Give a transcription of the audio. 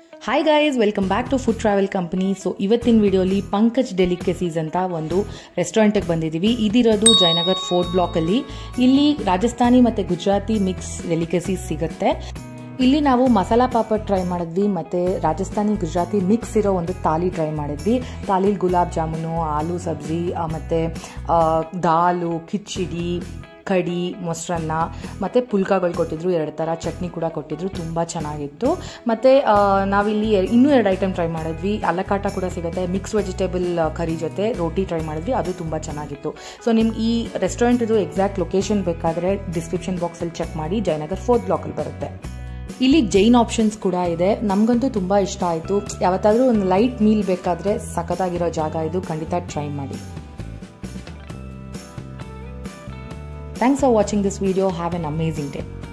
Hi guys welcome back to food travel company so ಇವತ್ತಿನ ವಿಡಿಯೋಲಿ ಪಂಕಜ್ ಡೆಲಿಕೆಸೀಸ್ ಅಂತ ಒಂದು ರೆಸ್ಟೋರೆಂಟಿಗೆ ಬಂದಿದ್ದೀವಿ ಇದಿರೋದು ಜಯನಗರ್ ಫೋರ್ತ್ ಬ್ಲಾಕಲ್ಲಿ ಇಲ್ಲಿ ರಾಜಸ್ಥಾನಿ ಮತ್ತು ಗುಜರಾತಿ ಮಿಕ್ಸ್ ಡೆಲಿಕೆಸೀಸ್ ಸಿಗುತ್ತೆ ಇಲ್ಲಿ ನಾವು ಮಸಾಲಾ ಪಾಪಡ್ ಟ್ರೈ ಮಾಡಿದ್ವಿ ಮತ್ತು ರಾಜಸ್ಥಾನಿ ಗುಜರಾತಿ ಮಿಕ್ಸ್ ಇರೋ ಒಂದು ತಾಲಿ ಟ್ರೈ ಮಾಡಿದ್ವಿ ತಾಲಿಲಿ ಗುಲಾಬ್ ಜಾಮೂನು ಆಲೂ ಸಬ್ಜಿ ಮತ್ತು ದಾಲು ಕಿಚಡಿ ಕಡಿ ಮೊಸರನ್ನ ಮತ್ತು ಪುಲ್ಕಾಗಳು ಕೊಟ್ಟಿದ್ರು ಎರಡು ಥರ ಚಟ್ನಿ ಕೂಡ ಕೊಟ್ಟಿದ್ರು ತುಂಬ ಚೆನ್ನಾಗಿತ್ತು ಮತ್ತು ನಾವಿಲ್ಲಿ ಎ- ಇನ್ನೂ ಎರಡು ಐಟಮ್ ಟ್ರೈ ಮಾಡಿದ್ವಿ ಅಲ್ಲಕಾಟ ಕೂಡ ಸಿಗುತ್ತೆ ಮಿಕ್ಸ್ ವೆಜಿಟೇಬಲ್ ಕರಿ ಜೊತೆ ರೋಟಿ ಟ್ರೈ ಮಾಡಿದ್ವಿ ಅದು ತುಂಬ ಚೆನ್ನಾಗಿತ್ತು ಸೊ ನಿಮ್ಗೆ ಈ ರೆಸ್ಟೋರೆಂಟ್ ಇದು ಎಕ್ಸಾಕ್ಟ್ ಲೊಕೇಶನ್ ಬೇಕಾದರೆ ಡಿಸ್ಕ್ರಿಪ್ಷನ್ ಬಾಕ್ಸಲ್ಲಿ ಚೆಕ್ ಮಾಡಿ ಜಯನಗರ್ ಫೋರ್ತ್ ಬ್ಲಾಕಲ್ಲಿ ಬರುತ್ತೆ ಇಲ್ಲಿ ಜೈನ್ ಆಪ್ಷನ್ಸ್ ಕೂಡ ಇದೆ ನಮಗಂತೂ ತುಂಬ ಇಷ್ಟ ಆಯಿತು ಯಾವತ್ತಾದರೂ ಒಂದು ಲೈಟ್ ಮೀಲ್ ಬೇಕಾದರೆ ಸಖತ್ತಾಗಿರೋ ಜಾಗ ಇದು ಖಂಡಿತ ಟ್ರೈ ಮಾಡಿ Thanks for watching this video. Have an amazing day.